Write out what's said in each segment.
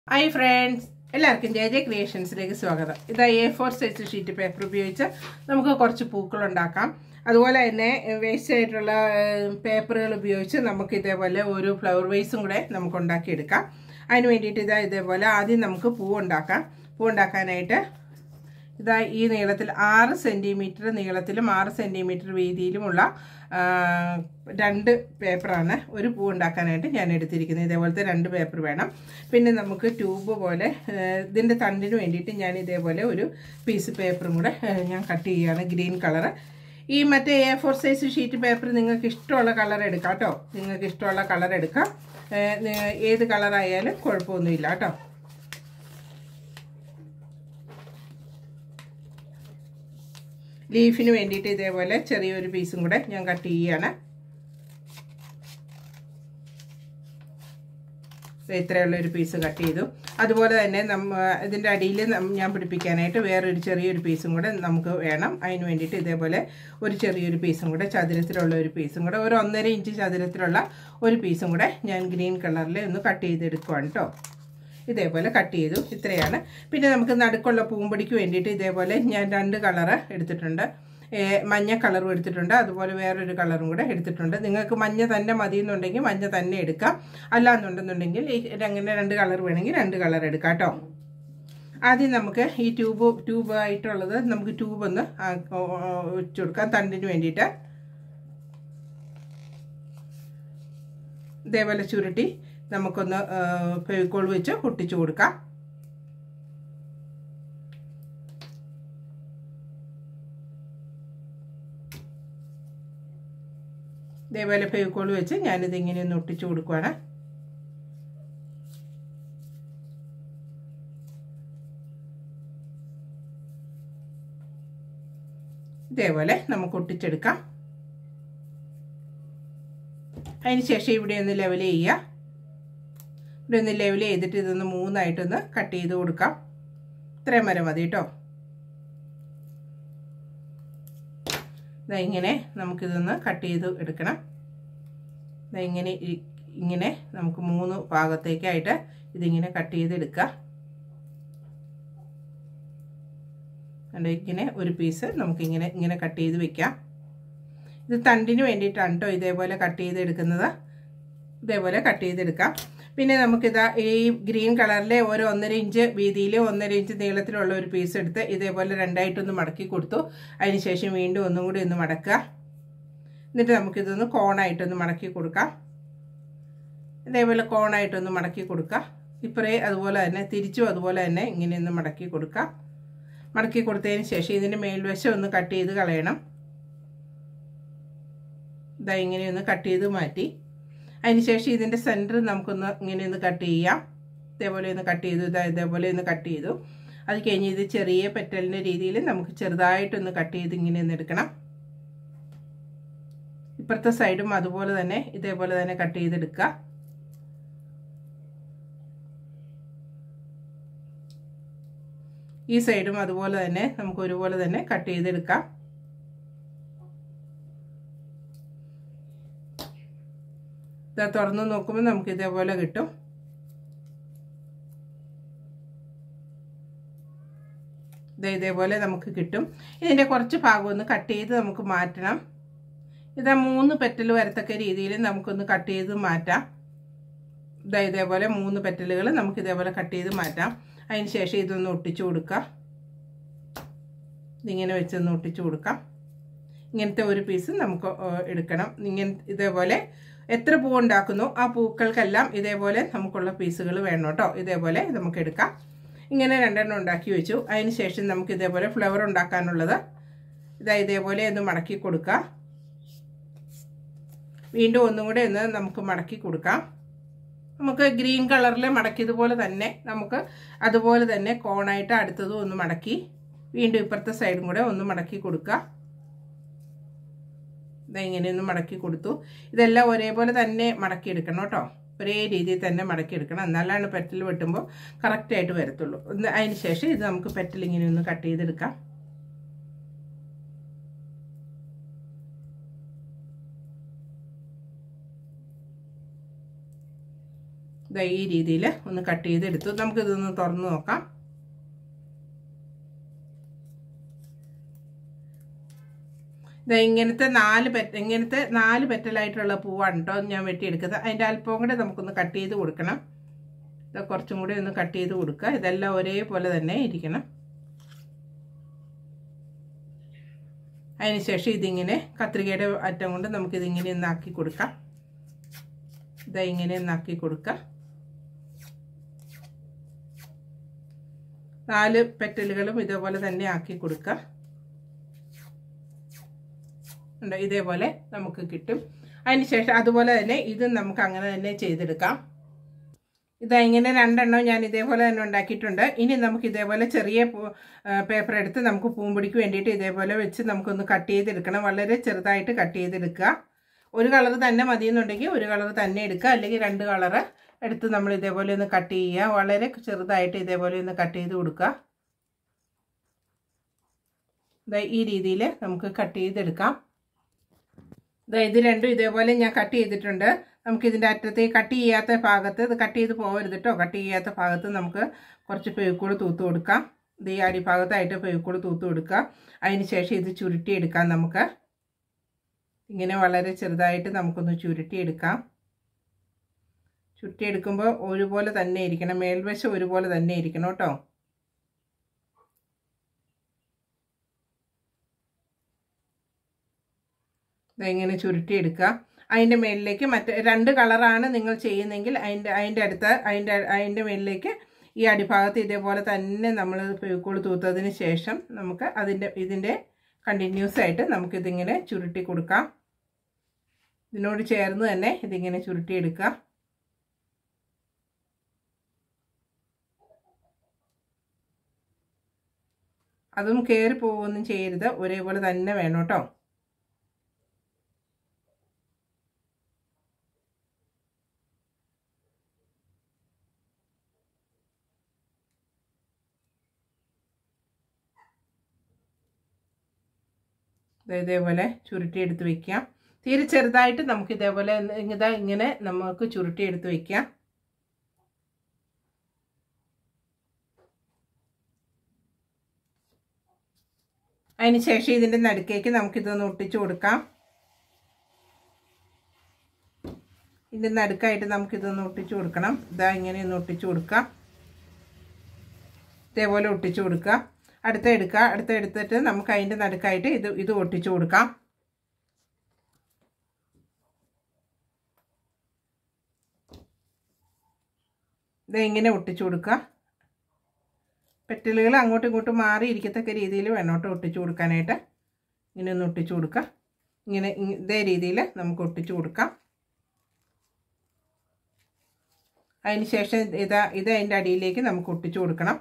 hi friends എല്ലാവർക്കും J J ക്രിയേഷൻസിലേക്ക് സ്വാഗതം ഇതാ A four size sheet paper ഉപയോഗിച്ച് നമുക്ക് കുറച്ച് പൂക്കൾ ഉണ്ടാക്കാം അതുപോലെ തന്നെ വേസ്റ്റ് ആയിട്ടുള്ള പേപ്പറുകൾ ഉപയോഗിച്ച് നമുക്ക് ഇതേപോലെ ഒരു ഫ്ലവർ വേസും കൂടെ നമുക്ക് ഉണ്ടാക്കിയെടുക്കാം അതിന് വേണ്ടിയിട്ട് ഇതാ ഇതേപോലെ ആദ്യം നമുക്ക് പൂ ഉണ്ടാക്കാം പൂ ഉണ്ടാക്കാനായിട്ട് ഇതാ ഈ നീളത്തിൽ ആറ് സെൻറ്റിമീറ്റർ നീളത്തിലും ആറ് സെൻറ്റിമീറ്റർ വീതിയിലുമുള്ള രണ്ട് പേപ്പറാണ് ഒരു പൂ ഉണ്ടാക്കാനായിട്ട് ഞാൻ എടുത്തിരിക്കുന്നത് ഇതേപോലത്തെ രണ്ട് പേപ്പർ വേണം പിന്നെ നമുക്ക് ട്യൂബ് പോലെ ഇതിൻ്റെ തണ്ടിന് വേണ്ടിയിട്ട് ഞാൻ ഇതേപോലെ ഒരു പീസ് പേപ്പറും കൂടെ ഞാൻ കട്ട് ചെയ്യുകയാണ് ഗ്രീൻ കളറ് ഈ മറ്റേ A four size sheet paper നിങ്ങൾക്ക് ഇഷ്ടമുള്ള കളർ എടുക്കാം കേട്ടോ നിങ്ങൾക്ക് ഇഷ്ടമുള്ള കളർ എടുക്കാം ഏത് കളറായാലും കുഴപ്പമൊന്നുമില്ല കേട്ടോ ലീഫിന് വേണ്ടിയിട്ട് ഇതേപോലെ ചെറിയൊരു പീസും കൂടെ ഞാൻ കട്ട് ചെയ്യുകയാണ് ഇത്രയുള്ള ഒരു പീസ് കട്ട് ചെയ്തു അതുപോലെ തന്നെ നമ്മ ഇതിൻ്റെ അടിയിൽ ഞാൻ പിടിപ്പിക്കാനായിട്ട് വേറൊരു ചെറിയൊരു പീസും കൂടെ നമുക്ക് വേണം അതിന് വേണ്ടിയിട്ട് ഇതേപോലെ ഒരു ചെറിയൊരു പീസും കൂടെ ചതുരത്തിലുള്ള ഒരു പീസും കൂടെ ഒരു ഒന്നര ഇഞ്ച് ചതുരത്തിലുള്ള ഒരു പീസും കൂടെ ഞാൻ ഗ്രീൻ കളറിൽ ഒന്ന് കട്ട് ചെയ്തെടുക്കുവാണ് കേട്ടോ ഇതേപോലെ കട്ട് ചെയ്തു ഇത്രയാണ് പിന്നെ നമുക്ക് നടുക്കുള്ള പൂമ്പൊടിക്ക് വേണ്ടിയിട്ട് ഇതേപോലെ ഞാൻ രണ്ട് കളറ് എടുത്തിട്ടുണ്ട് മഞ്ഞ കളറും എടുത്തിട്ടുണ്ട് അതുപോലെ വേറൊരു കളറും കൂടെ എടുത്തിട്ടുണ്ട് നിങ്ങൾക്ക് മഞ്ഞ തന്നെ മതി എന്നുണ്ടെങ്കിൽ മഞ്ഞ തന്നെ എടുക്കാം അല്ലാന്നുണ്ടെന്നുണ്ടെങ്കിൽ അങ്ങനെ രണ്ട് കളർ വേണമെങ്കിൽ രണ്ട് കളർ എടുക്കാം കേട്ടോ ആദ്യം നമുക്ക് ഈ ട്യൂബ് ട്യൂബ് ആയിട്ടുള്ളത് നമുക്ക് ട്യൂബ് ഒന്ന് വെച്ച് കൊടുക്കാം തണ്ടിന് വേണ്ടിയിട്ട് ഇതേപോലെ ചുരുട്ടി നമുക്കൊന്ന് ഫെവിക്കോൾ വെച്ച് ഒട്ടിച്ചു കൊടുക്കാം ഇതേപോലെ ഫെവിക്കോൾ വെച്ച് ഞാനിത് ഇങ്ങനെ ഒന്ന് ഒട്ടിച്ചു കൊടുക്കുവാണ് ഇതേപോലെ നമുക്ക് ഒട്ടിച്ചെടുക്കാം അതിന് ശേഷം ഇവിടെ ഒന്ന് ലെവൽ ചെയ്യുക ഇവിടെ ഒന്ന് ലെവൽ ചെയ്തിട്ട് ഇതൊന്ന് മൂന്നായിട്ടൊന്ന് കട്ട് ചെയ്ത് കൊടുക്കാം ഇത്രയും വരെ മതി കേട്ടോ ഇങ്ങനെ നമുക്കിതൊന്ന് കട്ട് ചെയ്ത് എടുക്കണം ഇങ്ങനെ ഇങ്ങനെ നമുക്ക് മൂന്ന് ഭാഗത്തേക്കായിട്ട് ഇതിങ്ങനെ കട്ട് ചെയ്തെടുക്കുക ഇങ്ങനെ ഒരു പീസ് നമുക്കിങ്ങനെ ഇങ്ങനെ കട്ട് ചെയ്ത് വെക്കാം ഇത് തണ്ടിന് വേണ്ടിയിട്ടാണ് കേട്ടോ ഇതേപോലെ കട്ട് ചെയ്തെടുക്കുന്നത് ഇതേപോലെ കട്ട് ചെയ്തെടുക്കാം പിന്നെ നമുക്കിതാ ഈ ഗ്രീൻ കളറിലെ ഒരു ഒന്നര ഇഞ്ച് വീതിയിൽ ഒന്നര ഇഞ്ച് നീളത്തിലുള്ള ഒരു പീസ് എടുത്ത് ഇതേപോലെ രണ്ടായിട്ടൊന്ന് മടക്കി കൊടുത്തു അതിനുശേഷം വീണ്ടും ഒന്നും കൂടി ഒന്ന് മടക്കുക എന്നിട്ട് നമുക്കിതൊന്ന് കോണായിട്ടൊന്ന് മടക്കി കൊടുക്കാം ഇതേപോലെ കോണായിട്ടൊന്ന് മടക്കി കൊടുക്കുക ഇപ്പറേ അതുപോലെ തന്നെ തിരിച്ചും അതുപോലെ തന്നെ ഇങ്ങനെ ഒന്ന് മടക്കി കൊടുക്കാം മടക്കി കൊടുത്തതിന് ശേഷം ഇതിൻ്റെ മേൽവശം ഒന്ന് കട്ട് ചെയ്ത് കളയണം ഇതാ ഇങ്ങനെ ഒന്ന് കട്ട് ചെയ്ത് മാറ്റി അതിനുശേഷം ഇതിൻ്റെ സെൻറ്റർ നമുക്കൊന്ന് ഇങ്ങനെ ഒന്ന് കട്ട് ചെയ്യാം ഇതേപോലെ ഒന്ന് കട്ട് ചെയ്തു ഇതാ ഇതേപോലെ ഒന്ന് കട്ട് ചെയ്തു അത് കഴിഞ്ഞ് ഇത് ചെറിയ പെറ്റലിൻ്റെ രീതിയിൽ നമുക്ക് ചെറുതായിട്ടൊന്ന് കട്ട് ചെയ്ത് ഇങ്ങനെ ഒന്ന് എടുക്കണം ഇപ്പുറത്തെ സൈഡും അതുപോലെ തന്നെ ഇതേപോലെ തന്നെ കട്ട് ചെയ്തെടുക്കുക ഈ സൈഡും അതുപോലെ തന്നെ നമുക്ക് ഒരുപോലെ തന്നെ കട്ട് ചെയ്തെടുക്കാം ഇതാ തുറന്ന് നോക്കുമ്പോൾ നമുക്ക് ഇതേപോലെ കിട്ടും ഇതാ ഇതേപോലെ നമുക്ക് കിട്ടും ഇതിൻ്റെ കുറച്ച് ഭാഗം ഒന്ന് കട്ട് ചെയ്ത് നമുക്ക് മാറ്റണം ഇതാ മൂന്ന് പെറ്റൽ വരത്തക്ക രീതിയിൽ നമുക്കൊന്ന് കട്ട് ചെയ്ത് മാറ്റാം ഇതാ ഇതേപോലെ മൂന്ന് പെറ്റലുകൾ നമുക്ക് ഇതേപോലെ കട്ട് ചെയ്ത് മാറ്റാം അതിന് ശേഷം ഇതൊന്ന് ഒട്ടിച്ചു കൊടുക്കാം ഇതിങ്ങനെ വെച്ചൊന്ന് ഒട്ടിച്ചു കൊടുക്കാം ഇങ്ങനത്തെ ഒരു പീസ് നമുക്ക് എടുക്കണം ഇങ്ങനെ ഇതേപോലെ എത്ര പൂ ഉണ്ടാക്കുന്നു ആ പൂക്കൾക്കെല്ലാം ഇതേപോലെ നമുക്കുള്ള പീസുകൾ വേണം കേട്ടോ ഇതേപോലെ നമുക്ക് എടുക്കാം ഇങ്ങനെ രണ്ടെണ്ണം ഉണ്ടാക്കി വെച്ചു അതിന് ശേഷം നമുക്ക് ഇതേപോലെ ഫ്ലവർ ഉണ്ടാക്കാനുള്ളത് ഇതാ ഇതേപോലെ ഒന്ന് മടക്കി കൊടുക്കാം വീണ്ടും ഒന്നും കൂടെ ഒന്ന് നമുക്ക് മടക്കി കൊടുക്കാം നമുക്ക് ഗ്രീൻ കളറിൽ മടക്കിയതുപോലെ തന്നെ നമുക്ക് അതുപോലെ തന്നെ കോണായിട്ട് അടുത്തതും ഒന്ന് മടക്കി വീണ്ടും ഇപ്പുറത്തെ സൈഡും കൂടെ ഒന്ന് മടക്കി കൊടുക്കുക ഇതെങ്ങനെയൊന്ന് മടക്കി കൊടുത്തു ഇതെല്ലാം ഒരേപോലെ തന്നെ മടക്കി എടുക്കണം കേട്ടോ ഒരേ രീതിയിൽ തന്നെ മടക്കി എടുക്കണം എന്നാലാണ് പെറ്റൽ വെട്ടുമ്പോൾ കറക്റ്റായിട്ട് വരത്തുള്ളൂ അതിന് ശേഷം ഇത് നമുക്ക് പെറ്റൽ ഇങ്ങനെ ഒന്ന് കട്ട് ചെയ്തെടുക്കാം ഇതാ ഈ രീതിയിൽ ഒന്ന് കട്ട് ചെയ്തെടുത്തു നമുക്കിതൊന്ന് തുറന്ന് നോക്കാം ഇതാ ഇങ്ങനത്തെ നാല് പെറ്റ ഇങ്ങനത്തെ നാല് പെറ്റലായിട്ടുള്ള പൂവാണ് കേട്ടോ ഞാൻ വെട്ടിയെടുക്കുന്നത് അതിൻ്റെ അല്പം കൂടെ നമുക്കൊന്ന് കട്ട് ചെയ്ത് കൊടുക്കണം ഇത് കുറച്ചും കൂടി ഒന്ന് കട്ട് ചെയ്ത് കൊടുക്കുക ഇതെല്ലാം ഒരേപോലെ തന്നെ ഇരിക്കണം അതിനുശേഷം ഇതിങ്ങനെ കത്രികയുടെ അറ്റം കൊണ്ട് നമുക്കിതിങ്ങനെ ഒന്ന് ആക്കി കൊടുക്കാം ഇതാ ഇങ്ങനെ ഒന്ന് ആക്കി കൊടുക്കാം നാല് പെറ്റലുകളും ഇതേപോലെ തന്നെ ആക്കി കൊടുക്കുക ഉണ്ട് ഇതേപോലെ നമുക്ക് കിട്ടും അതിനുശേഷം അതുപോലെ തന്നെ ഇതും നമുക്ക് അങ്ങനെ തന്നെ ചെയ്തെടുക്കാം ഇതാ ഇങ്ങനെ രണ്ടെണ്ണം ഞാൻ ഇതേപോലെ തന്നെ ഉണ്ടാക്കിയിട്ടുണ്ട് ഇനി നമുക്ക് ഇതേപോലെ ചെറിയ പേപ്പർ എടുത്ത് നമുക്ക് പൂമ്പൊടിക്ക് വേണ്ടിയിട്ട് ഇതേപോലെ വെച്ച് നമുക്കൊന്ന് കട്ട് ചെയ്തെടുക്കണം വളരെ ചെറുതായിട്ട് കട്ട് ചെയ്തെടുക്കുക ഒരു കളർ തന്നെ മതിയെന്നുണ്ടെങ്കിൽ ഒരു കളർ തന്നെ എടുക്കുക അല്ലെങ്കിൽ രണ്ട് കളറ് എടുത്ത് നമ്മൾ ഇതേപോലെ ഒന്ന് കട്ട് ചെയ്യുക വളരെ ചെറുതായിട്ട് ഇതേപോലെ ഒന്ന് കട്ട് ചെയ്ത് കൊടുക്കുക ഈ രീതിയിൽ നമുക്ക് കട്ട് ചെയ്തെടുക്കാം ഇത് രണ്ടും ഇതേപോലെ ഞാൻ കട്ട് ചെയ്തിട്ടുണ്ട് നമുക്ക് ഇതിൻ്റെ അറ്റത്ത് കട്ട് ചെയ്യാത്ത ഭാഗത്ത് ഇത് കട്ട് ചെയ്ത് പോകരുത് കേട്ടോ കട്ട് ചെയ്യാത്ത ഭാഗത്ത് നമുക്ക് കുറച്ച് പെഴുക്കൂട് തൂത്ത് കൊടുക്കാം ഇത് ഈ അടിഭാഗത്തായിട്ട് പെഴുക്കൂട് തൂത്ത് കൊടുക്കുക അതിന് ശേഷം ഇത് ചുരുട്ടിയെടുക്കാം നമുക്ക് ഇങ്ങനെ വളരെ ചെറുതായിട്ട് നമുക്കൊന്ന് ചുരുട്ടിയെടുക്കാം ചുരുട്ടിയെടുക്കുമ്പോൾ ഒരുപോലെ തന്നെ ഇരിക്കണം മേൽവശം ഒരുപോലെ തന്നെ ഇരിക്കണം കേട്ടോ ഇങ്ങനെ ചുരുട്ടിയെടുക്കുക അതിൻ്റെ മേലിലേക്ക് മറ്റ് രണ്ട് കളറാണ് നിങ്ങൾ ചെയ്യുന്നതെങ്കിൽ അതിൻ്റെ അതിൻ്റെ അടുത്ത് അതിൻ്റെ അതിൻ്റെ മേലിലേക്ക് ഈ അടിഭാഗത്ത് ഇതേപോലെ തന്നെ നമ്മൾ പുഴുക്കൂട് തൂത്തതിന് ശേഷം നമുക്ക് അതിൻ്റെ ഇതിൻ്റെ കണ്ടിന്യൂസ് ആയിട്ട് നമുക്കിതിങ്ങനെ ചുരുട്ടി കൊടുക്കാം ഇതിനോട് ചേർന്ന് തന്നെ ഇതിങ്ങനെ ചുരുട്ടിയെടുക്കാം അതും കയറി പോവുകയൊന്നും ചെയ്യരുത് ഒരേപോലെ തന്നെ വേണം കേട്ടോ ഇതേപോലെ ചുരുട്ടിയെടുത്ത് വെക്കാം തീരെ ചെറുതായിട്ട് നമുക്ക് ഇതേപോലെ ഇതാ ഇങ്ങനെ നമുക്ക് ചുരുട്ടിയെടുത്ത് വെക്കാം അതിന് ശേഷം ഇതിൻ്റെ നടുക്കേക്ക് നമുക്കിതൊന്ന് ഒട്ടിച്ചു കൊടുക്കാം ഇതിൻ്റെ നടുക്കായിട്ട് നമുക്കിതൊന്ന് ഒട്ടിച്ചു കൊടുക്കണം ഇതാ ഇങ്ങനെ ഒന്ന് ഒട്ടിച്ചു കൊടുക്കാം ഇതേപോലെ ഒട്ടിച്ചു കൊടുക്കുക അടുത്ത എടുക്കുക അടുത്ത എടുത്തിട്ട് നമുക്ക് അതിൻ്റെ നടുക്കായിട്ട് ഇത് ഇത് ഒട്ടിച്ചു കൊടുക്കാം ഇത് ഇങ്ങനെ ഒട്ടിച്ചു കൊടുക്കുക പെറ്റലുകൾ അങ്ങോട്ടും ഇങ്ങോട്ടും മാറി ഇരിക്കത്തക്ക രീതിയിൽ വേണോട്ട് ഒട്ടിച്ചു കൊടുക്കാനായിട്ട് ഇങ്ങനെ ഒന്ന് ഒട്ടിച്ചു കൊടുക്കുക ഇങ്ങനെ ഇതേ രീതിയിൽ നമുക്ക് ഒട്ടിച്ചു കൊടുക്കാം അതിന് ശേഷം ഇതാ ഇത് അതിൻ്റെ അടിയിലേക്ക് നമുക്ക് ഒട്ടിച്ചു കൊടുക്കണം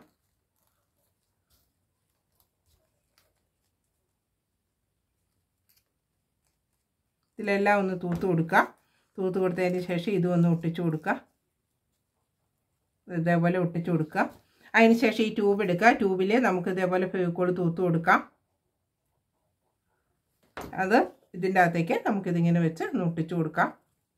ഇതിലെല്ലാം ഒന്ന് തൂത്ത് കൊടുക്കുക തൂത്ത് കൊടുത്തതിന് ശേഷം ഇതും ഒന്ന് ഒട്ടിച്ചു കൊടുക്കുക ഇതേപോലെ ഒട്ടിച്ചു കൊടുക്കുക അതിന് ശേഷം ഈ ട്യൂബ് എടുക്കുക ട്യൂബിൽ നമുക്ക് ഇതേപോലെ ഫെവിക്കോൾ തൂത്ത് കൊടുക്കാം അത് ഇതിൻ്റെ അകത്തേക്ക് നമുക്കിതിങ്ങനെ വെച്ച് ഒന്ന് ഒട്ടിച്ചു കൊടുക്കാം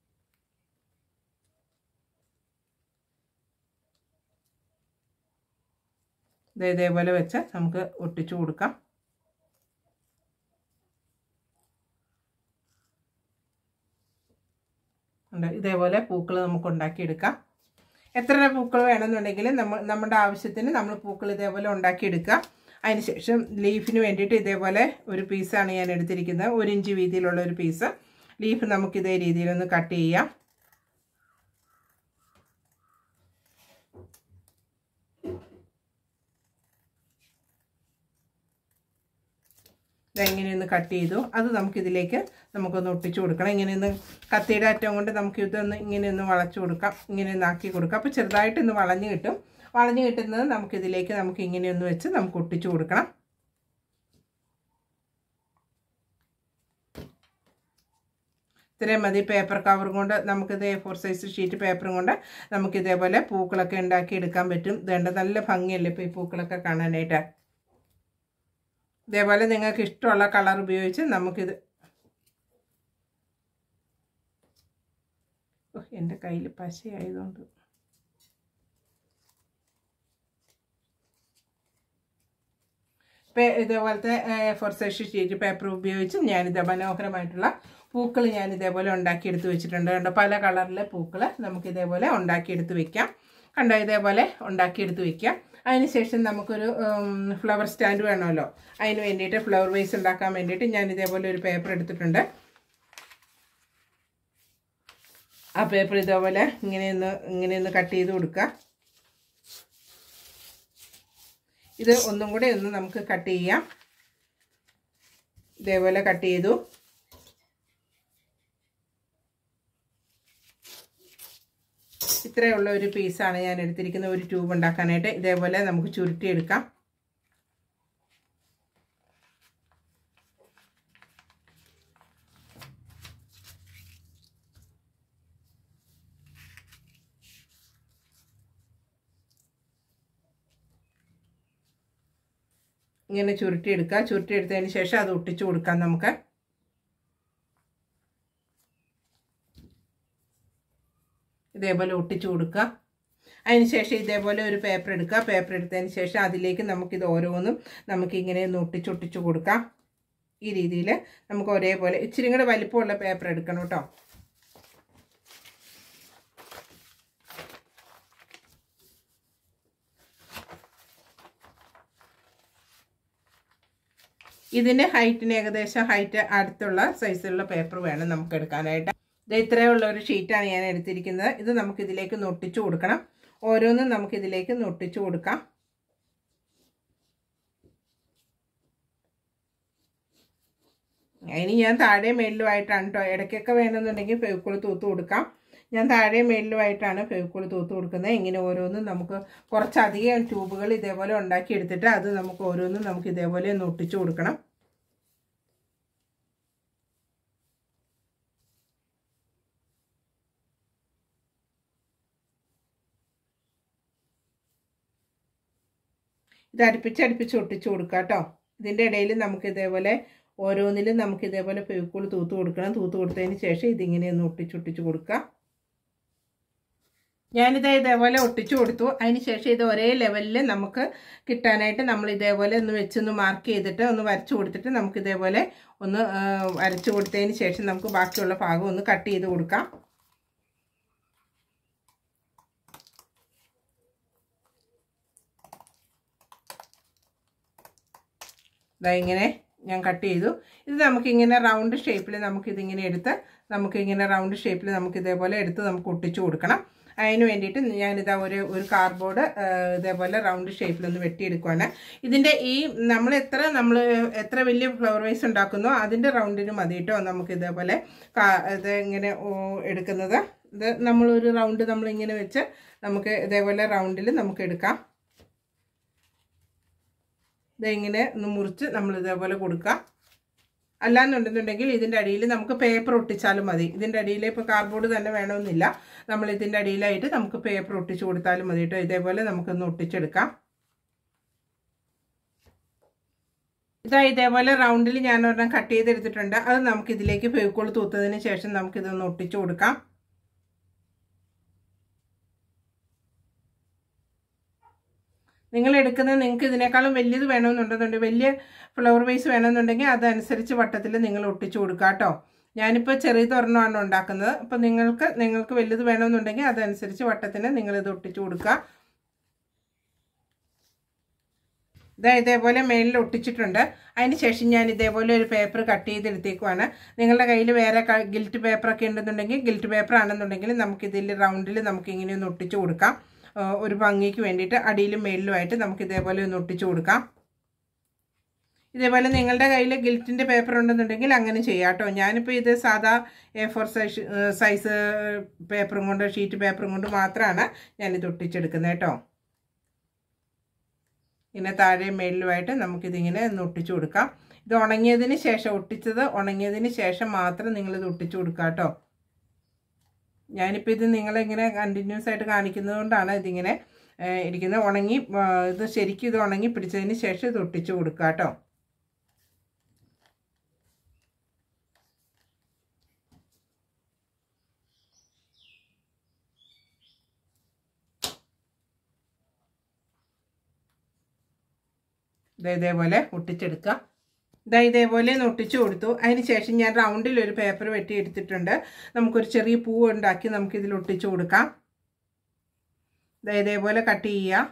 ഇത് ഇതേപോലെ വെച്ച് നമുക്ക് ഒട്ടിച്ചു കൊടുക്കാം ഉണ്ട് ഇതേപോലെ പൂക്കൾ നമുക്ക് ഉണ്ടാക്കിയെടുക്കാം എത്ര പൂക്കൾ വേണമെന്നുണ്ടെങ്കിൽ നമ്മൾ നമ്മുടെ ആവശ്യത്തിന് നമ്മൾ പൂക്കൾ ഇതേപോലെ ഉണ്ടാക്കിയെടുക്കുക അതിനുശേഷം ലീഫിന് വേണ്ടിയിട്ട് ഇതേപോലെ ഒരു പീസാണ് ഞാൻ എടുത്തിരിക്കുന്നത് ഒരു ഇഞ്ച് വീതിയിലുള്ള ഒരു പീസ് ലീഫ് നമുക്ക് ഇതേ രീതിയിലൊന്ന് കട്ട് ചെയ്യാം ഇതെങ്ങനെയൊന്ന് കട്ട് ചെയ്തു അത് നമുക്കിതിലേക്ക് നമുക്കൊന്ന് ഒട്ടിച്ചു കൊടുക്കണം ഇങ്ങനെയൊന്ന് കത്തിയുടെ അറ്റം കൊണ്ട് നമുക്ക് ഇതൊന്ന് ഇങ്ങനെയൊന്ന് വളച്ചു കൊടുക്കാം ഇങ്ങനെയൊന്ന് ആക്കി കൊടുക്കാം അപ്പോൾ ചെറുതായിട്ട് ഇന്ന് വളഞ്ഞ് കിട്ടും വളഞ്ഞ് കിട്ടുന്നത് നമുക്കിതിലേക്ക് നമുക്ക് ഇങ്ങനെയൊന്ന് വെച്ച് നമുക്ക് ഒട്ടിച്ചു കൊടുക്കണം ഇത്രയും മതി പേപ്പർ കവറും കൊണ്ട് നമുക്കിത് എ ഫോർ സൈസ് ഷീറ്റ് പേപ്പറും കൊണ്ട് നമുക്ക് ഇതേപോലെ പൂക്കളൊക്കെ ഉണ്ടാക്കി എടുക്കാൻ പറ്റും ഇതേണ്ട നല്ല ഭംഗിയല്ലേ ഇപ്പോൾ ഈ പൂക്കളൊക്കെ കാണാനായിട്ട് ഇതേപോലെ നിങ്ങൾക്ക് ഇഷ്ടമുള്ള കളർ ഉപയോഗിച്ച് നമുക്കിത് എൻ്റെ കയ്യിൽ പശയായതുകൊണ്ട് പേ- ഇതേപോലത്തെ ഫോർ സൈസ് ഷീറ്റ് പേപ്പർ ഉപയോഗിച്ച് ഞാനിത് മനോഹരമായിട്ടുള്ള പൂക്കൾ ഞാൻ ഇതേപോലെ ഉണ്ടാക്കിയെടുത്ത് വെച്ചിട്ടുണ്ട് കണ്ടോ പല കളറിലെ പൂക്കൾ നമുക്ക് ഇതേപോലെ ഉണ്ടാക്കിയെടുത്ത് വെക്കാം കണ്ടോ ഇതേപോലെ ഉണ്ടാക്കിയെടുത്ത് വെക്കാം അതിനുശേഷം നമുക്കൊരു ഫ്ലവർ സ്റ്റാൻഡ് വേണമല്ലോ അതിന് വേണ്ടിയിട്ട് ഫ്ലവർ വേസ് ഉണ്ടാക്കാൻ വേണ്ടിയിട്ട് ഞാൻ ഇതേപോലെ ഒരു പേപ്പർ എടുത്തിട്ടുണ്ട് ആ പേപ്പർ ഇതേപോലെ ഇങ്ങനെയൊന്ന് ഇങ്ങനെയൊന്ന് കട്ട് ചെയ്ത് കൊടുക്കുക ഇത് ഒന്നും കൂടെ ഒന്ന് നമുക്ക് കട്ട് ചെയ്യാം ഇതേപോലെ കട്ട് ചെയ്തു ഇത്രയുള്ള ഒരു പീസാണ് ഞാൻ എടുത്തിരിക്കുന്ന ഒരു ട്യൂബ് ഉണ്ടാക്കാനായിട്ട് ഇതേപോലെ നമുക്ക് ചുരുട്ടിയെടുക്കാം ഇങ്ങനെ ചുരുട്ടിയെടുക്കുക ചുരുട്ടിയെടുത്തതിന് ശേഷം അത് ഒട്ടിച്ചു കൊടുക്കാം നമുക്ക് ഇതേപോലെ ഒട്ടിച്ചു കൊടുക്കുക അതിനുശേഷം ഇതേപോലെ ഒരു പേപ്പർ എടുക്കുക പേപ്പർ എടുത്തതിന് ശേഷം അതിലേക്ക് നമുക്കിത് ഓരോന്നും നമുക്കിങ്ങനെ ഒന്ന് ഒട്ടിച്ചൊട്ടിച്ചു കൊടുക്കാം ഈ രീതിയിൽ നമുക്ക് ഒരേപോലെ ഇച്ചിരി കൂടെ വലിപ്പമുള്ള പേപ്പർ എടുക്കണം കേട്ടോ ഇതിൻ്റെ ഹൈറ്റിന് ഏകദേശം ഹൈറ്റ് അടുത്തുള്ള സൈസിലുള്ള പേപ്പർ വേണം നമുക്ക് എടുക്കാനായിട്ട് ഇത് ഇത്രയുള്ള ഒരു ഷീറ്റാണ് ഞാൻ എടുത്തിരിക്കുന്നത് ഇത് നമുക്ക് ഇതിലേക്ക് നൊട്ടിച്ചു കൊടുക്കണം ഓരോന്നും നമുക്ക് ഇതിലേക്ക് നൊട്ടിച്ചു കൊടുക്കാം അതിന് ഞാൻ താഴെ മേളിലുമായിട്ടാണ് കേട്ടോ ഇടയ്ക്കൊക്കെ വേണമെന്നുണ്ടെങ്കിൽ ഫെവിക്കോൾ തൂത്ത് കൊടുക്കാം ഞാൻ താഴെ മേളിലുമായിട്ടാണ് ഫെവിക്കോൾ തൂത്ത് കൊടുക്കുന്നത് ഇങ്ങനെ ഓരോന്നും നമുക്ക് കുറച്ചധികം ട്യൂബുകൾ ഇതേപോലെ ഉണ്ടാക്കി എടുത്തിട്ട് അത് നമുക്ക് ഓരോന്നും നമുക്ക് ഇതേപോലെ ഒന്ന് ഒട്ടിച്ചു കൊടുക്കണം ഇത് അടുപ്പിച്ച് അടുപ്പിച്ച് ഒട്ടിച്ചു കൊടുക്കുക കേട്ടോ ഇതിൻ്റെ ഇടയിൽ നമുക്ക് ഇതേപോലെ ഓരോന്നിലും നമുക്ക് ഇതേപോലെ ഫെവിക്കോൾ തൂത്ത് കൊടുക്കണം തൂത്ത് കൊടുത്തതിന് ശേഷം ഇതിങ്ങനെ ഒന്ന് ഒട്ടിച്ചൊട്ടിച്ച് കൊടുക്കുക ഞാനിത് ഇതേപോലെ ഒട്ടിച്ചു കൊടുത്തു അതിന് ശേഷം ഇത് ഒരേ ലെവലിൽ നമുക്ക് കിട്ടാനായിട്ട് നമ്മൾ ഇതേപോലെ ഒന്ന് വെച്ചൊന്ന് മാർക്ക് ചെയ്തിട്ട് ഒന്ന് വരച്ചു കൊടുത്തിട്ട് നമുക്ക് ഇതേപോലെ ഒന്ന് വരച്ചു കൊടുത്തതിന് ശേഷം നമുക്ക് ബാക്കിയുള്ള ഭാഗം ഒന്ന് കട്ട് ചെയ്ത് കൊടുക്കാം ഇതാ ഇങ്ങനെ ഞാൻ കട്ട് ചെയ്തു ഇത് നമുക്കിങ്ങനെ റൗണ്ട് ഷേപ്പിൽ നമുക്കിതിങ്ങനെ എടുത്ത് നമുക്കിങ്ങനെ റൗണ്ട് ഷേപ്പിൽ നമുക്ക് ഇതേപോലെ എടുത്ത് നമുക്ക് ഒട്ടിച്ചു കൊടുക്കണം അതിന് വേണ്ടിയിട്ട് ഞാനിതാ ഒരു ഒരു കാർഡ്ബോർഡ് ഇതേപോലെ റൗണ്ട് ഷേപ്പിലൊന്ന് വെട്ടിയെടുക്കുവാണ് ഇതിൻ്റെ ഈ നമ്മൾ എത്ര നമ്മൾ എത്ര വലിയ ഫ്ലവർ വൈസ് ഉണ്ടാക്കുന്നോ അതിൻ്റെ റൗണ്ടിന് മതി കേട്ടോ നമുക്ക് ഇതേപോലെ ഇത് ഇങ്ങനെ എടുക്കുന്നത് ഇത് നമ്മളൊരു റൗണ്ട് നമ്മളിങ്ങനെ വെച്ച് നമുക്ക് ഇതേപോലെ റൗണ്ടിൽ നമുക്ക് എടുക്കാം ഇതിങ്ങനെ ഒന്ന് മുറിച്ച് നമ്മൾ ഇതേപോലെ കൊടുക്കുക അല്ലാന്നുണ്ടെന്നുണ്ടെങ്കിൽ ഇതിൻ്റെ അടിയിൽ നമുക്ക് പേപ്പർ ഒട്ടിച്ചാലും മതി ഇതിൻ്റെ അടിയിൽ ഇപ്പോൾ കാർഡ്ബോർഡ് തന്നെ വേണമെന്നില്ല നമ്മൾ ഇതിൻ്റെ അടിയിലായിട്ട് നമുക്ക് പേപ്പർ ഒട്ടിച്ച് കൊടുത്താലും മതി കേട്ടോ ഇതേപോലെ നമുക്കൊന്ന് ഒട്ടിച്ചെടുക്കാം ഇതാ ഇതേപോലെ റൗണ്ടിൽ ഞാൻ ഒരെണ്ണം കട്ട് ചെയ്തെടുത്തിട്ടുണ്ട് അത് നമുക്ക് ഇതിലേക്ക് ഫെവിക്കോൾ തൂത്തതിന് ശേഷം നമുക്കിതൊന്ന് ഒട്ടിച്ചു കൊടുക്കാം നിങ്ങൾ എടുക്കുന്നത് നിങ്ങൾക്ക് ഇതിനേക്കാളും വലിയത് വേണമെന്നുണ്ടെന്നുണ്ടെങ്കിൽ വലിയ ഫ്ലവർ വൈസ് വേണമെന്നുണ്ടെങ്കിൽ അതനുസരിച്ച് വട്ടത്തിൽ നിങ്ങൾ ഒട്ടിച്ചു കൊടുക്കുക കേട്ടോ ഞാനിപ്പോൾ ചെറിയ തുറന്നമാണ് ഉണ്ടാക്കുന്നത് അപ്പോൾ നിങ്ങൾക്ക് നിങ്ങൾക്ക് വലുത് വേണമെന്നുണ്ടെങ്കിൽ അതനുസരിച്ച് വട്ടത്തിന് നിങ്ങളിത് ഒട്ടിച്ചു കൊടുക്കുക ഇതാ ഇതേപോലെ മേലിൽ ഒട്ടിച്ചിട്ടുണ്ട് അതിന് ശേഷം ഞാൻ ഇതേപോലെ ഒരു പേപ്പർ കട്ട് ചെയ്തെടുത്തേക്കുവാണ് നിങ്ങളുടെ കയ്യിൽ വേറെ ഗിൽറ്റ് പേപ്പറൊക്കെ ഉണ്ടെന്നുണ്ടെങ്കിൽ ഗിൽറ്റ് പേപ്പർ ആണെന്നുണ്ടെങ്കിൽ നമുക്കിതിൽ റൗണ്ടിൽ നമുക്കിങ്ങനെ ഒന്ന് ഒട്ടിച്ചു കൊടുക്കാം ഒരു ഭംഗിക്ക് വേണ്ടിയിട്ട് അടിയിലും മേളിലുമായിട്ട് നമുക്ക് ഇതേപോലെ ഒന്ന് ഒട്ടിച്ചു കൊടുക്കാം ഇതേപോലെ നിങ്ങളുടെ കയ്യിൽ ഗിൽറ്റിൻ്റെ പേപ്പർ ഉണ്ടെന്നുണ്ടെങ്കിൽ അങ്ങനെ ചെയ്യാം കേട്ടോ ഞാനിപ്പോൾ ഇത് സാധാ എ ഫോർ സൈസ് സൈസ് പേപ്പറും കൊണ്ട് ഷീറ്റ് പേപ്പറും കൊണ്ട് മാത്രമാണ് ഞാനിത് ഒട്ടിച്ചെടുക്കുന്നത് കേട്ടോ ഇങ്ങനെ താഴെ മേളിലുമായിട്ട് നമുക്കിതിങ്ങനെ ഒന്ന് ഒട്ടിച്ചു കൊടുക്കാം ഇത് ഉണങ്ങിയതിന് ശേഷം ഒട്ടിച്ചത് ഉണങ്ങിയതിന് ശേഷം മാത്രം നിങ്ങളിത് ഒട്ടിച്ചു കൊടുക്കുക കേട്ടോ ഞാനിപ്പോൾ ഇത് നിങ്ങളിങ്ങനെ കണ്ടിന്യൂസ് ആയിട്ട് കാണിക്കുന്നത് കൊണ്ടാണ് ഇതിങ്ങനെ ഇരിക്കുന്നത് ഉണങ്ങി ഇത് ശരിക്കും ഇത് ഉണങ്ങി പിടിച്ചതിന് ശേഷം ഇത് ഒട്ടിച്ചു കൊടുക്കുക കേട്ടോ ദേ ഇതേപോലെ ഒട്ടിച്ചെടുക്കുക ഇതാ ഇതേപോലെ ഒന്ന് ഒട്ടിച്ചു കൊടുത്തു അതിന് ശേഷം ഞാൻ റൗണ്ടിൽ ഒരു പേപ്പർ വെട്ടി എടുത്തിട്ടുണ്ട് നമുക്കൊരു ചെറിയ പൂ ഉണ്ടാക്കി നമുക്കിതിൽ ഒട്ടിച്ചു കൊടുക്കാം ഇതാ ഇതേപോലെ കട്ട് ചെയ്യുക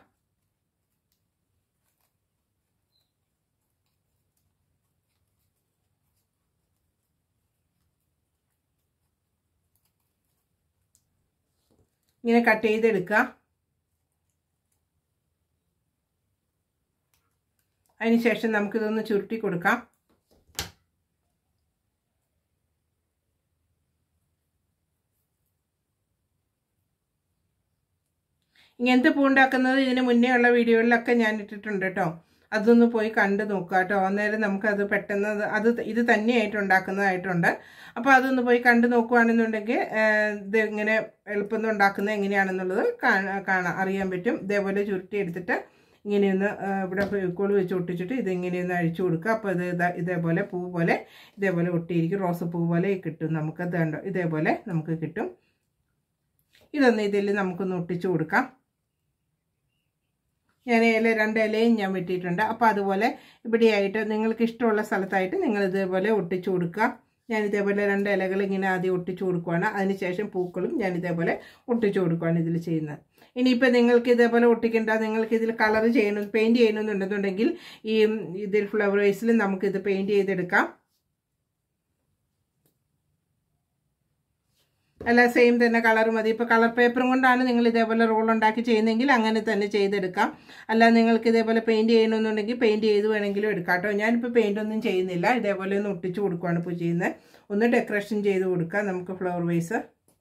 ഇങ്ങനെ കട്ട് ചെയ്തെടുക്കുക അതിനുശേഷം നമുക്കിതൊന്ന് ചുരുട്ടി കൊടുക്കാം ഇങ്ങനത്തെ പൂ ഉണ്ടാക്കുന്നത് ഇതിന് മുന്നേ ഉള്ള വീഡിയോകളിലൊക്കെ ഞാൻ ഇട്ടിട്ടുണ്ട് കേട്ടോ അതൊന്ന് പോയി കണ്ടു നോക്കുക കേട്ടോ അന്നേരം നമുക്കത് പെട്ടെന്ന് അത് അത് ഇത് തന്നെയായിട്ട് ഉണ്ടാക്കുന്നതായിട്ടുണ്ട് അപ്പോൾ അതൊന്ന് പോയി കണ്ടു നോക്കുകയാണെന്നുണ്ടെങ്കിൽ ഇത് ഇങ്ങനെ എളുപ്പം ഉണ്ടാക്കുന്നത് എങ്ങനെയാണെന്നുള്ളത് കാണാം അറിയാൻ പറ്റും ഇതേപോലെ ചുരുട്ടി എടുത്തിട്ട് ഇങ്ങനെയൊന്ന് ഇവിടെ ഫെവിക്കോൾ വെച്ച് ഒട്ടിച്ചിട്ട് ഇത് ഇങ്ങനെയൊന്ന് അഴിച്ചു കൊടുക്കുക അപ്പോൾ ഇത് ഇതാ ഇതേപോലെ പൂ പോലെ ഇതേപോലെ ഒട്ടിയിരിക്കും റോസ് പൂ പോലെ കിട്ടും നമുക്കത് കണ്ടോ ഇതേപോലെ നമുക്ക് കിട്ടും ഇതൊന്ന് ഇതിൽ നമുക്കൊന്ന് ഒട്ടിച്ചു കൊടുക്കാം ഞാൻ ഇല രണ്ട് ഇലയും ഞാൻ വെട്ടിയിട്ടുണ്ട് അപ്പോൾ അതുപോലെ ഇവിടെയായിട്ട് നിങ്ങൾക്ക് ഇഷ്ടമുള്ള സ്ഥലത്തായിട്ട് നിങ്ങൾ ഇതേപോലെ ഒട്ടിച്ചു കൊടുക്കുക ഞാൻ ഇതേപോലെ രണ്ട് ഇലകൾ ഇങ്ങനെ ആദ്യം ഒട്ടിച്ചു കൊടുക്കുകയാണ് അതിനുശേഷം പൂക്കളും ഞാൻ ഇതേപോലെ ഒട്ടിച്ചു കൊടുക്കുകയാണ് ഇതിൽ ചെയ്യുന്നത് ഇനിയിപ്പോൾ നിങ്ങൾക്ക് ഇതേപോലെ ഒട്ടിക്കേണ്ട നിങ്ങൾക്ക് ഇതിൽ കളർ ചെയ്യണം പെയിൻറ് ചെയ്യണമെന്നുണ്ടെന്നുണ്ടെങ്കിൽ ഈ ഇതിൽ ഫ്ലവർ വേസിൽ നമുക്കിത് പെയിൻറ് ചെയ്തെടുക്കാം അല്ല സെയിം തന്നെ കളർ മതി ഇപ്പോൾ കളർ പേപ്പറും കൊണ്ടാണ് നിങ്ങൾ ഇതേപോലെ റോൾ ഉണ്ടാക്കി ചെയ്യുന്നതെങ്കിൽ അങ്ങനെ തന്നെ ചെയ്തെടുക്കാം അല്ല നിങ്ങൾക്ക് ഇതേപോലെ പെയിൻറ് ചെയ്യണമെന്നുണ്ടെങ്കിൽ പെയിൻറ് ചെയ്ത് വേണമെങ്കിലും എടുക്കാം കേട്ടോ ഞാനിപ്പോൾ പെയിൻ്റ് ഒന്നും ചെയ്യുന്നില്ല ഇതേപോലെ ഒന്ന് ഒട്ടിച്ച് കൊടുക്കുകയാണ് ഇപ്പോൾ ചെയ്യുന്നത് ഒന്ന് ഡെക്കറേഷൻ ചെയ്ത് കൊടുക്കാം നമുക്ക് ഫ്ലവർ വേസ്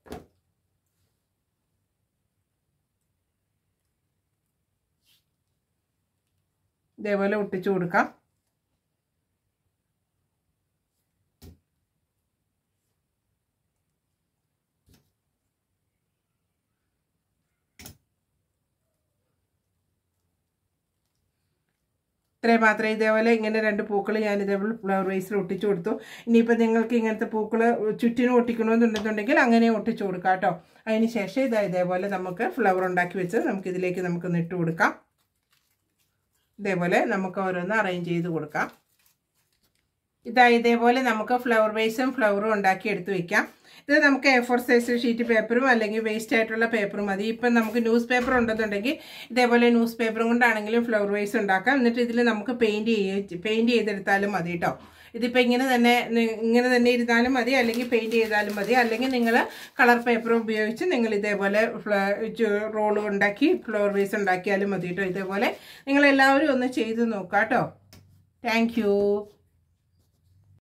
ഇതേപോലെ ഒട്ടിച്ചു കൊടുക്കാം ഇത്രയും മാത്രമേ ഇതേപോലെ ഇങ്ങനെ രണ്ട് പൂക്കൾ ഞാൻ ഇതേപോലെ ഫ്ലവർ വേസിൽ ഒട്ടിച്ചു കൊടുത്തു ഇനിയിപ്പോൾ നിങ്ങൾക്ക് ഇങ്ങനത്തെ പൂക്കൾ ചുറ്റിനും ഒട്ടിക്കണമെന്നുണ്ടെന്നുണ്ടെങ്കിൽ അങ്ങനെ ഒട്ടിച്ചു കൊടുക്കാം കേട്ടോ അതിന് ശേഷം ഇതാ ഇതേപോലെ നമുക്ക് ഫ്ലവർ ഉണ്ടാക്കി വെച്ച് നമുക്ക് ഇതിലേക്ക് നമുക്കൊന്ന് ഇട്ട് കൊടുക്കാം ഇതേപോലെ നമുക്ക് ഓരോന്ന് അറേഞ്ച് ചെയ്ത് കൊടുക്കാം ഇതാ ഇതേപോലെ നമുക്ക് ഫ്ലവർ വേസും ഫ്ലവറും ഉണ്ടാക്കി എടുത്ത് വെക്കാം ഇത് നമുക്ക് എ ഫോർ സൈസ് ഷീറ്റ് പേപ്പറും അല്ലെങ്കിൽ വേസ്റ്റ് ആയിട്ടുള്ള പേപ്പറും മതി ഇപ്പം നമുക്ക് ന്യൂസ് പേപ്പർ ഉണ്ടെന്നുണ്ടെങ്കിൽ ഇതേപോലെ ന്യൂസ് പേപ്പറും കൊണ്ടാണെങ്കിലും ഫ്ലവർ വേസ് ഉണ്ടാക്കാം എന്നിട്ട് ഇതിൽ നമുക്ക് പെയിൻറ് ചെയ്യ പെയിൻറ് ചെയ്തെടുത്താലും മതി കേട്ടോ ഇതിപ്പോൾ ഇങ്ങനെ തന്നെ ഇങ്ങനെ തന്നെ ഇരുന്നാലും മതി അല്ലെങ്കിൽ പെയിൻറ് ചെയ്താലും മതി അല്ലെങ്കിൽ നിങ്ങൾ കളർ പേപ്പർ ഉപയോഗിച്ച് നിങ്ങൾ ഇതേപോലെ റോള് ഉണ്ടാക്കി ഫ്ലവർ വേസ് ഉണ്ടാക്കിയാലും മതി കേട്ടോ ഇതേപോലെ നിങ്ങളെല്ലാവരും ഒന്ന് ചെയ്ത് നോക്കാം കേട്ടോ താങ്ക്